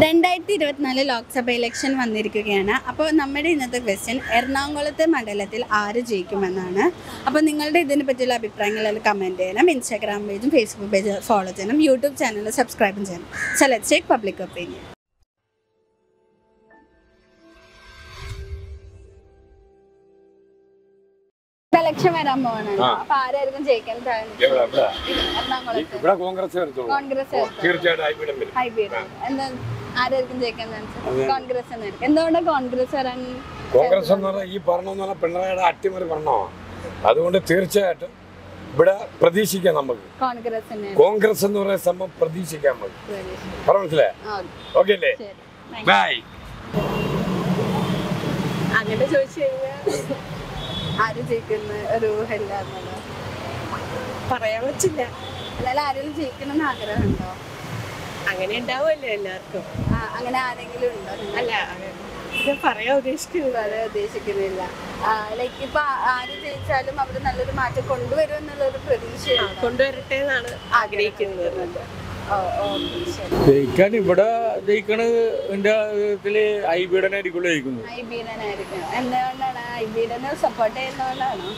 രണ്ടായിരത്തി ഇരുപത്തിനാല് ലോക്സഭ ഇലക്ഷൻ വന്നിരിക്കുകയാണ് അപ്പോൾ നമ്മുടെ ഇന്നത്തെ ക്വസ്റ്റ്യൻ എറണാകുളത്തെ മണ്ഡലത്തിൽ ആര് ജയിക്കുമെന്നാണ് അപ്പോൾ നിങ്ങളുടെ ഇതിനെ പറ്റിയുള്ള അഭിപ്രായങ്ങൾ കമൻറ്റ് ചെയ്യണം ഇൻസ്റ്റാഗ്രാം പേജും ഫേസ്ബുക്ക് പേജ് ഫോളോ ചെയ്യണം യൂട്യൂബ് ചാനൽ സബ്സ്ക്രൈബും ചെയ്യണം so let's take public opinion election വരാൻ പോകണല്ലോ ആ. അപ്പൊ ആരായിരിക്കും ജയിക്കാൻ ചാൻസ് എവിടെ ഇവിടെ എറണാകുളത്ത് ഇവിടെ കോൺഗ്രസ് വരത്തുള്ളൂ കോൺഗ്രസ് ആയിരിക്കും. തീർച്ചയായിട്ടും ഹൈബീഡം വരും ഹൈബ്രിഡ് എന്താ ആരായിരിക്കും ജയിക്കാൻ ചാൻസ് കോൺഗ്രസ് എന്നായിരിക്കും എന്തുകൊണ്ടാണ് കോൺഗ്രസ് വരാൻ കോൺഗ്രസ് എന്ന് പറഞ്ഞാൽ ഈ ഭരണം പറഞ്ഞാൽ പിണറായിയുടെ അട്ടിമറി ഭരണമാണ് അതുകൊണ്ട് തീർച്ചയായിട്ടും ഇവിടെ പ്രതീക്ഷിക്കാം നമുക്ക് കോൺഗ്രസിന് കോൺഗ്രസ് എന്ന് പറയുന്ന സംഭവം പ്രതീക്ഷിക്കാം നമുക്ക് പറ മനസ്സിലായി ഓക്കെ അല്ലേ ശരി ബൈ അങ്ങനെ ചോദിച്ചു കഴിഞ്ഞാൽ ആര് ജയിക്കുന്ന ഒരു ഊഹമില്ല എന്നുള്ളത് പറയാൻ പറ്റില്ല എന്നാലും ആരെങ്കിലും ജയിക്കണം എന്ന് ആഗ്രഹമുണ്ടോ അങ്ങനെ ഉണ്ടാവുമല്ലോ എല്ലാവർക്കും ആ, അങ്ങനെ ആരെങ്കിലും ഉണ്ടോ നിങ്ങൾ അല്ല ഇത് പറയാൻ ഉദ്ദേശിക്കുന്നത് വളരെ ഉദ്ദേശിക്കുന്നില്ല ലൈക്ക് ഇപ്പൊ ആ- ആര് ജയിച്ചാലും അവര് നല്ലൊരു മാറ്റം കൊണ്ടുവരും എന്നുള്ളൊരു പ്രതീക്ഷയുണ്ട് കൊണ്ടുവരട്ടെ എന്നാണ് ആഗ്രഹിക്കുന്നത് ഓ ഓക്കെ ശരി ജയിക്കാൻ ഇവിടെ ജയിക്കണത് എന്റെ ഇതില് ഐബിയുടനായിരിക്കുള്ളൂ ജയിക്കുന്നത് ഐബീഡനായിരിക്കും എന്തുകൊണ്ടാണ് ഐബീഡനെ സപ്പോർട്ട് ചെയ്യുന്നതുകൊണ്ടാണോ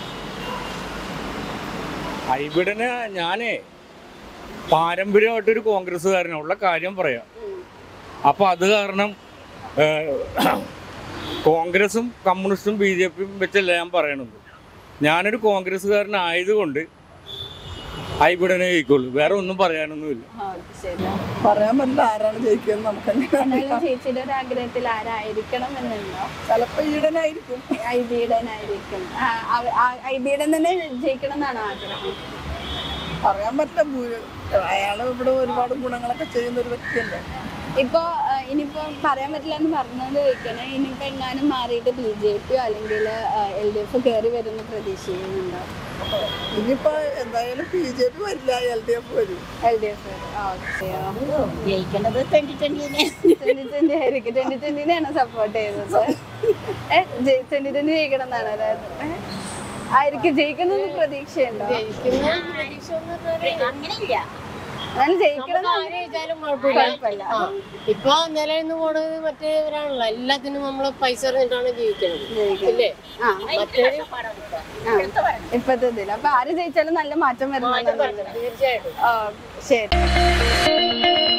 ഐബിയുടനെ ഞാനേ പാരമ്പര്യമായിട്ടൊരു കോൺഗ്രസ്സുകാരനാണ് ഉള്ള കാര്യം പറയാം അപ്പൊ അത് കാരണം ഏഹ്, കോൺഗ്രസും കമ്മ്യൂണിസ്റ്റും ബി ജെ പിയും വെച്ചല്ല ഞാൻ പറയണത് ഞാനൊരു കോൺഗ്രസ്സുകാരനായതുകൊണ്ട് ഐബിയുടനെ ജയിക്കുള്ളൂ വേറെ ഒന്നും പറയാനൊന്നുമില്ല ആ, ശരി പറയാൻ പറ്റില്ല ആരാണ് ജയിക്കുന്നത് നമുക്ക് എന്നാലും ചേച്ചിയുടെ ഒരു ആഗ്രഹത്തിൽ ആരായിരിക്കണം എന്നുണ്ടോ ചിലപ്പോ ഈടനായിരിക്കും ഐബീഡനായിരിക്കും ഐബീഡൻ തന്നെ ജയിക്കണം എന്നാണോ ആഗ്രഹം പറയാൻ പറ്റില്ല ഭൂ- അയാള് ഇവിടെ ഒരുപാട് ഗുണങ്ങളൊക്കെ ചെയ്യുന്ന ഒരു വ്യക്തിയല്ലേ ഇപ്പോ ആ, ഇനിയിപ്പോ പറയാൻ പറ്റില്ല എന്ന് പറഞ്ഞത് ചോദിക്കണേ ഇനിയിപ്പോ എങ്ങാനും മാറിയിട്ട് ബി ജെ പിയോ അല്ലെങ്കിൽ എൽ ഡി എഫ് കയറി വരുന്ന പ്രതീക്ഷിക്കുന്നുണ്ടോ ഇനിയിപ്പോ എന്തായാലും ബി ജെ പി വരില്ല എൽ ഡി എഫ് വരും എൽ ഡി എഫ് ജയിക്കേണ്ടത് ട്വന്റി ട്വന്റിനെ ട്വന്റി ട്വന്റി ആയിരിക്കും ട്വന്റി ട്വന്റിനെയാണ് സപ്പോർട്ട് ചെയ്യുന്നത് ട്വന്റി ട്വന്റി ജയിക്കണം എന്നാണ് അതായത് ഏ? ആയിരിക്കും ജയിക്കുന്ന പ്രതീക്ഷയുണ്ടോ അങ്ങനെയില്ല എന്നാലും ജയിക്കണം എന്ന് ആര് ജയിച്ചാലും കുഴപ്പമില്ല കുഴപ്പമില്ല ആ. ഇപ്പൊ നിലനിന്ന് പോണത് മറ്റേവരാണല്ലോ എല്ലാത്തിനും നമ്മള് പൈസ എറിഞ്ഞിട്ടാണ് ജീവിക്കുന്നത് ഇല്ലേ ആ മറ്റൊരു ആ. ഇപ്പത്തെ ഇതില് അപ്പൊ ആര് ജയിച്ചാലും നല്ല മാറ്റം വരുന്നുണ്ടെന്നുള്ളത് തീർച്ചയായിട്ടും ഓ ശരി